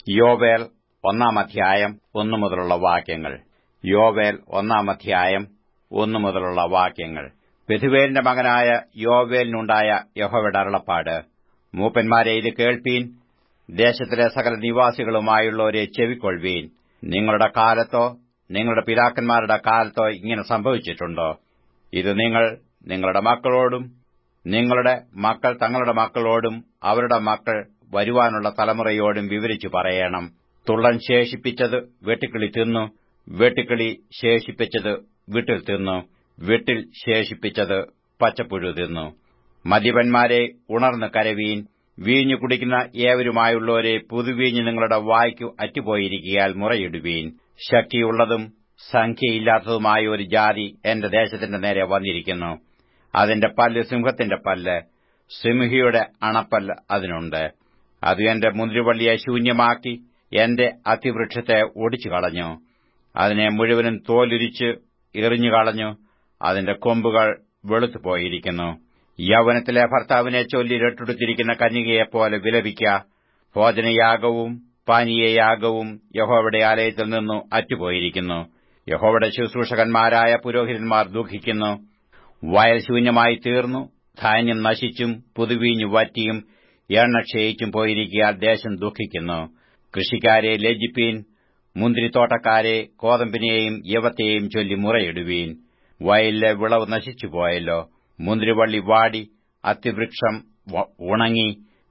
യോവേൽ ഒന്നാം അധ്യായം ഒന്നു മുതലുള്ള വാക്യങ്ങൾ യോവേൽ ഒന്നാം അധ്യായം ഒന്നു മുതലുള്ള വാക്യങ്ങൾ പെഥുവേലിന്റെ മകനായ യോവേലിനുണ്ടായ യഹോവയുടെ അരുളപ്പാട് മൂപ്പന്മാരെ ഇത് കേൾപ്പീൻ ദേശത്തിലെ സകല നിവാസികളുമായുള്ളവരെ ചെവിക്കൊള്ളുവീൻ നിങ്ങളുടെ കാലത്തോ നിങ്ങളുടെ പിതാക്കന്മാരുടെ കാലത്തോ ഇങ്ങനെ സംഭവിച്ചിട്ടുണ്ടോ ഇത് നിങ്ങൾ നിങ്ങളുടെ മക്കളോടും നിങ്ങളുടെ മക്കൾ തങ്ങളുടെ മക്കളോടും അവരുടെ മക്കൾ വരുവാനുള്ള തലമുറയോടും വിവരിച്ചു പറയണം തുള്ളൻ ശേഷിപ്പിച്ചത് വെട്ടുക്കിളി തിന്നു വെട്ടുക്കിളി ശേഷിപ്പിച്ചത് വിട്ടിൽ തിന്നു വിട്ടിൽ ശേഷിപ്പിച്ചത് പച്ചപ്പുഴു തിന്നു മദ്യപന്മാരെ ഉണർന്ന് കരവീൻ വീഞ്ഞു കുടിക്കുന്ന ഏവരുമായുള്ളവരെ പുതുവീഞ്ഞ് നിങ്ങളുടെ വായ്ക്കു അറ്റുപോയിരിക്കിയാൽ മുറയിടുവീൻ ശക്തിയുള്ളതും സംഖ്യയില്ലാത്തതുമായ ഒരു ജാതി എന്റെ ദേശത്തിന്റെ നേരെ വന്നിരിക്കുന്നു അതിന്റെ പല്ല് സിംഹത്തിന്റെ പല്ല് സിംഹിയുടെ അണപ്പല്ല് അതിനുണ്ട് അത് എന്റെ മുന്തിരിവള്ളിയെ ശൂന്യമാക്കി എന്റെ അതിവൃക്ഷത്തെ ഒടിച്ചു കളഞ്ഞു അതിനെ മുഴുവനും തോലുരിച്ച് എറിഞ്ഞു കളഞ്ഞു അതിന്റെ കൊമ്പുകൾ വെളുത്തുപോയിരിക്കുന്നു യൗവനത്തിലെ ഭർത്താവിനെ ചൊല്ലി രട്ടെടുത്തിരിക്കുന്ന കന്യകയെപ്പോലെ വിലപിക്ക ഭോജനയാഗവും പാനീയയാഗവും യഹോവയുടെ ആലയത്തിൽ നിന്നു അറ്റുപോയിരിക്കുന്നു യഹോവയുടെ ശുശ്രൂഷകന്മാരായ പുരോഹിതന്മാർ ദുഃഖിക്കുന്നു വയൽ ശൂന്യമായി തീർന്നു ധാന്യം നശിച്ചും പുതുവീഞ്ഞു വറ്റിയും എണ്ണ ക്ഷയിച്ചും പോയിരിക്കിയാൽ ദേശം ദുഃഖിക്കുന്നു കൃഷിക്കാരെ ലജ്ജിപ്പീൻ മുന്തിരിത്തോട്ടക്കാരെ കോതമ്പിനെയും യവത്തെയും ചൊല്ലി മുറയിടുവീൻ വയലിലെ വിളവ് നശിച്ചുപോയല്ലോ മുന്തിരിവള്ളി വാടി അത്തിവൃക്ഷം ഉണങ്ങി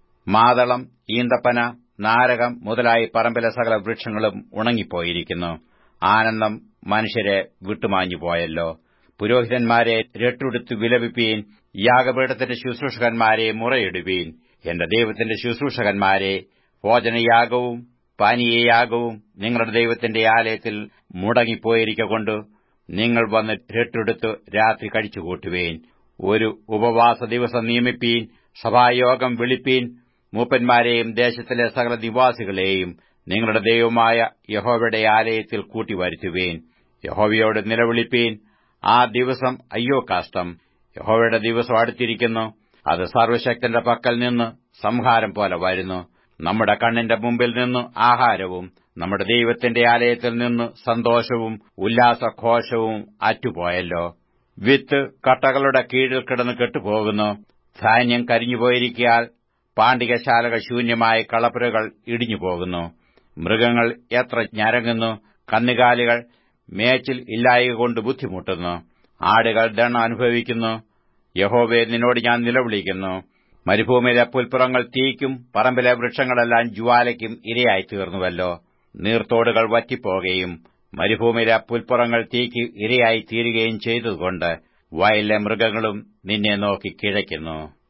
മാതളം ഈന്തപ്പന നാരകം മുതലായി പറമ്പിലെ സകല വൃക്ഷങ്ങളും ഉണങ്ങിപ്പോയിരിക്കുന്നു ആനന്ദം മനുഷ്യരെ വിട്ടുമാഞ്ഞുപോയല്ലോ പുരോഹിതന്മാരെ രട്ടുടുത്ത് വിലപിപ്പീൻ യാഗപീഠത്തിന്റെ ശുശ്രൂഷകന്മാരെ മുറയിടുവീൻ എന്റെ ദൈവത്തിന്റെ ശുശ്രൂഷകന്മാരെ ഭോജനയാഗവും പാനീയയാഗവും നിങ്ങളുടെ ദൈവത്തിന്റെ ആലയത്തിൽ മുടങ്ങിപ്പോയിരിക്കൊണ്ട് നിങ്ങൾ വന്ന് രട്ടെടുത്ത് രാത്രി കഴിച്ചുകൂട്ടുവീൻ ഒരു ഉപവാസ ദിവസം നിയമിപ്പീൻ സഭായോഗം വിളിപ്പീൻ മൂപ്പന്മാരെയും ദേശത്തിലെ സകല നിവാസികളെയും നിങ്ങളുടെ ദൈവമായ യഹോവയുടെ ആലയത്തിൽ കൂട്ടിവരുത്തുവീൻ യഹോവയോട് നിലവിളിപ്പീൻ ആ ദിവസം അയ്യോ കാഷ്ടം യഹോവയുടെ ദിവസം അടുത്തിരിക്കുന്നു അത് സർവശക്തന്റെ പക്കൽ നിന്ന് സംഹാരം പോലെ വരുന്നു നമ്മുടെ കണ്ണിന്റെ മുമ്പിൽ നിന്ന് ആഹാരവും നമ്മുടെ ദൈവത്തിന്റെ ആലയത്തിൽ നിന്ന് സന്തോഷവും ഉല്ലാസഘോഷവും അറ്റുപോയല്ലോ വിത്ത് കട്ടകളുടെ കീഴിൽ കിടന്ന് കെട്ടുപോകുന്നു ധാന്യം കരിഞ്ഞുപോയിരിക്കാൽ പാണ്ഡികശാലകൾ ശൂന്യമായ കളപ്പുരകൾ ഇടിഞ്ഞുപോകുന്നു മൃഗങ്ങൾ എത്ര ഞരങ്ങുന്നു കന്നുകാലികൾ മേച്ചിൽ ഇല്ലായകൊണ്ട് ബുദ്ധിമുട്ടുന്നു ആടുകൾ ദണ്ണ അനുഭവിക്കുന്നു യഹോവെ നിന്നോട് ഞാൻ നിലവിളിക്കുന്നു മരുഭൂമിയിലെ പുൽപ്പുറങ്ങൾ തീയ്ക്കും പറമ്പിലെ വൃക്ഷങ്ങളെല്ലാം ജ്വാലയ്ക്കും ഇരയായി തീർന്നുവല്ലോ നീർത്തോടുകൾ വറ്റിപ്പോകുകയും മരുഭൂമിയിലെ പുൽപ്പുറങ്ങൾ തീയ്ക്ക് ഇരയായി തീരുകയും ചെയ്തതുകൊണ്ട് വയലിലെ മൃഗങ്ങളും നിന്നെ നോക്കി കിഴയ്ക്കുന്നു